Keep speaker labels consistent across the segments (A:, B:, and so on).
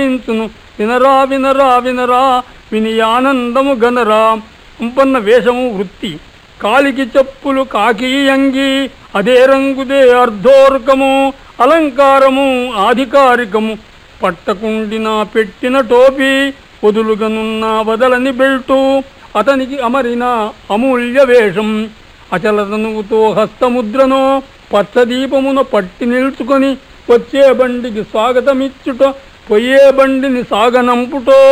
A: ఆనందించును వినరా వినరా వినరా విని ఆనందము గనరా సంపన్న వేషము వృత్తి కాలికి చెప్పులు కాకి అంగి అదే రంగుదే అర్ధోర్కము అలంకారము ఆధికారికము పట్టకుండిన పెట్టిన టోపీ వదులుగనున్న వదలని బెల్టు అతనికి అమరిన అమూల్య వేషం అచలతనువుతో హస్తముద్రను పచ్చదీపమున పట్టి నిల్చుకొని వచ్చే బండికి స్వాగతమిచ్చుట పొయ్యే బండిని సాగనంపుటో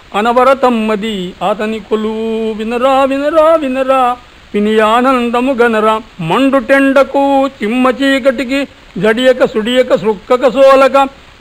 A: అనవరతమ్మది అతని కొలువు వినరా వినరా వినరా విని ఆనందము గనరా మండు టెండకు చిమ్మ చీకటికి జడియక సుడియక సృక్కక సోలక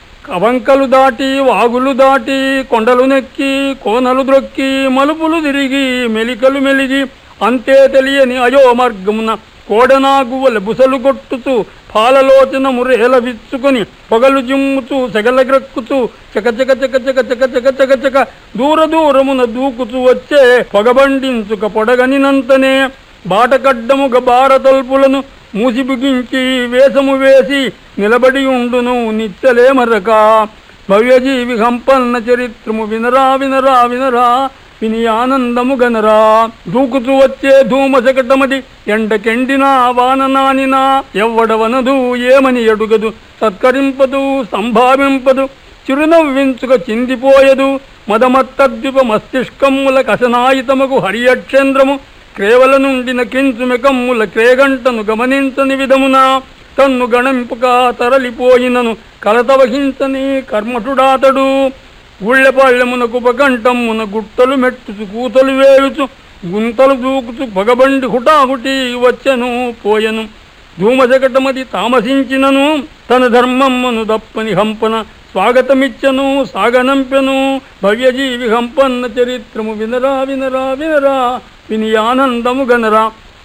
A: కవంకలు దాటి వాగులు దాటి కొండలు నెక్కి కోనలు ద్రొక్కి మలుపులు తిరిగి మెలికలు మెలిగి అంతే తెలియని అయో మార్గమున కోడనాగువల బుసలు కొట్టుతూ పాలలోచన మురేల విచ్చుకొని పొగలు జిమ్ముతూ సెగలగ్రక్కుతూ చక చక చక చక చక చక చక చక దూర దూరమున దూకుతూ వచ్చే పొగబండించుక పొడగనినంతనే బాటకడ్డముగ బారతల్పులను మూసి బిగించి వేషము వేసి నిలబడి ఉండును నిత్యలే మరక భవ్యజీవి హంపన్న చరిత్రము వినరా వినరా వినరా విని ఆనందము గనరా దూకుతూ వచ్చే ధూమశకటమది ఎండకెండినా వాన నానినా ఎవ్వడవనదు ఏమని అడుగదు సత్కరింపదు సంభావింపదు చిరునవ్వించుక చిందిపోయదు మదమత్తద్విప మస్తిష్కమ్ముల కసనాయితముకు హరియక్షేంద్రము క్రేవల నుండిన కించుమెకమ్ముల క్రేగంటను గమనించని విధమున తన్ను గణంపుక తరలిపోయినను కలత వహించని కర్మటుడాతడు గుళ్ళెపాళ్యమునకు ఉపకంఠమున గుట్టలు మెట్టుచు కూతలు వేయుచు గుంతలు దూకుచు పగబండి హుటాహుటి వచ్చెను పోయెను ధూమశకటమది తామసించినను తన ధర్మమ్మను దప్పని హంపన స్వాగతమిచ్చను సాగనంపెను భవ్యజీవి హంపన్న చరిత్రము వినరా వినరా వినరా విని ఆనందము గనరా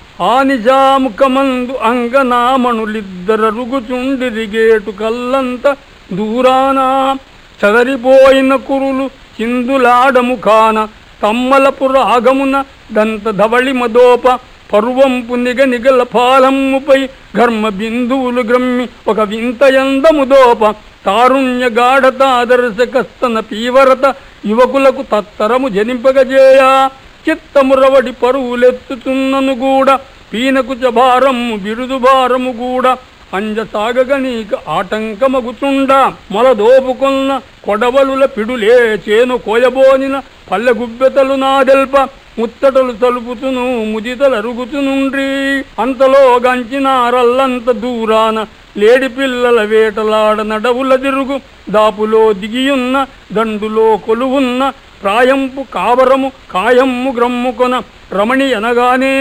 A: ఆనిజాముఖమందు అంగనామణులిద్దర రుగుచుండిరిగేటు కల్లంత దూరానా చదరిపోయిన కురులు చిందులాడము కాన తమ్మలపు రాగమున దంత ధవళి మదోప పర్వంపు నిగ నిగల పాలమ్ముపై ఘర్మ బిందువులు గ్రమ్మి ఒక వింతయందము దోప తారుణ్య గాఢతాదర్శకస్తన పీవరత యువకులకు తత్తరము జనింపగజేయ చిత్తమురవడి పరువులెత్తుతున్నను కూడా పీనకు భారము బిరుదు భారము కూడా అంజ సాగగనీక ఆటంకమగుచుండ మొలదోపుకొన్న కొడవలుల పిడులే చేను కోయబోనిన పల్లె గుబ్బెతలు నాదెల్ప ముత్తటలు తలుపుతును ముదితలు అరుగుతునుండ్రి అంతలో గంచినారల్లంత దూరాన లేడి పిల్లల వేటలాడ నడవుల తిరుగు దాపులో దిగియున్న దండులో కొలువున్న ప్రాయంపు కావరము కాయమ్ము గ్రమ్ముకొన రమణి అనగానే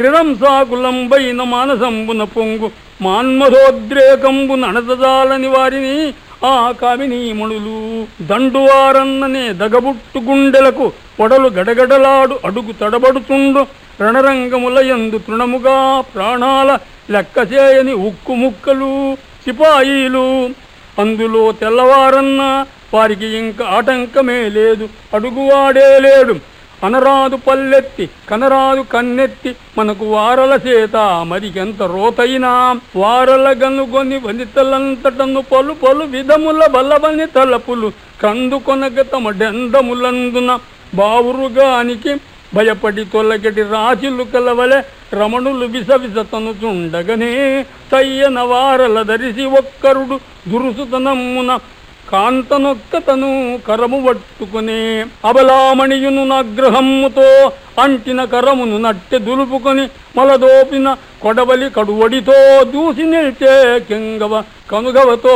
A: రిరంసాకులంబైన మానసంబున పొంగు మాన్మధోద్రేకంబు నడతదాలని వారిని ఆ కామినీమణులు దండువారన్ననే దగబుట్టు గుండెలకు పొడలు గడగడలాడు అడుగు తడబడుతుండు రణరంగముల యందు తృణముగా ప్రాణాల లెక్క చేయని ఉక్కు ముక్కలు సిపాయిలు అందులో తెల్లవారన్న వారికి ఇంకా ఆటంకమే లేదు అడుగువాడే లేడు అనరాదు పల్లెత్తి కనరాదు కన్నెత్తి మనకు వారల చేత మరికెంత రోతైనా వారల గనుగొని వనితలంతటను పలు పలు విధముల బలవని తలపులు కందుకొనగ తమ డెందములందున బావురుగానికి భయపడి తొలగటి రాశులు కలవలె రమణులు విసవిసతనుచుండగనే తయ్యన వారల దరిసి ఒక్కరుడు దురుసుతనమ్మున కాంతనొక్కతను కరము పట్టుకునే అబలామణియును నగ్రహమ్ముతో అంటిన కరమును నట్టె దులుపుకొని మలదోపిన కొడవలి కడువడితో దూసి నిలిచే కెంగవ కనుగవతో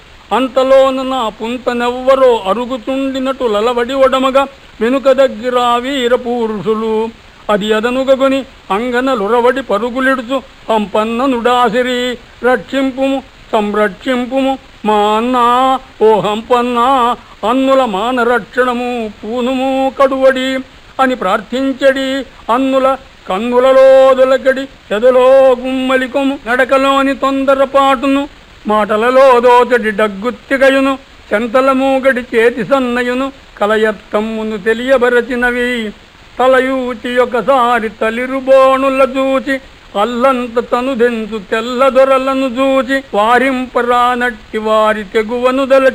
A: అంతలోన నా పుంతనెవ్వరో అరుగుతుండినట్టు లలవడి ఒడమగా వెనుక దగ్గర వీర పురుషులు అది అదనుగొని అంగనలురవడి పరుగులిడుచు పంపన్ననుడాసిరి రక్షింపుము సంరక్షింపుము మా అన్న ఓ హంపన్న అన్నుల మానరక్షణము పూనుము కడువడి అని ప్రార్థించడి అన్నుల కన్నులలో దొలకడి ఎదలో గుమ్మలికొము నడకలోని తొందరపాటును మాటలలో దోచడి డగ్గుత్తిగయును చెంతల మూగడి చేతి సన్నయును కలయత్తమ్మును తెలియబరచినవి తలయూచి ఒకసారి తలిరుబోణుల చూచి అల్లంత తను దెంచు తెల్ల దొరలను చూచి వారింపరానట్టి వారి తెగువను దల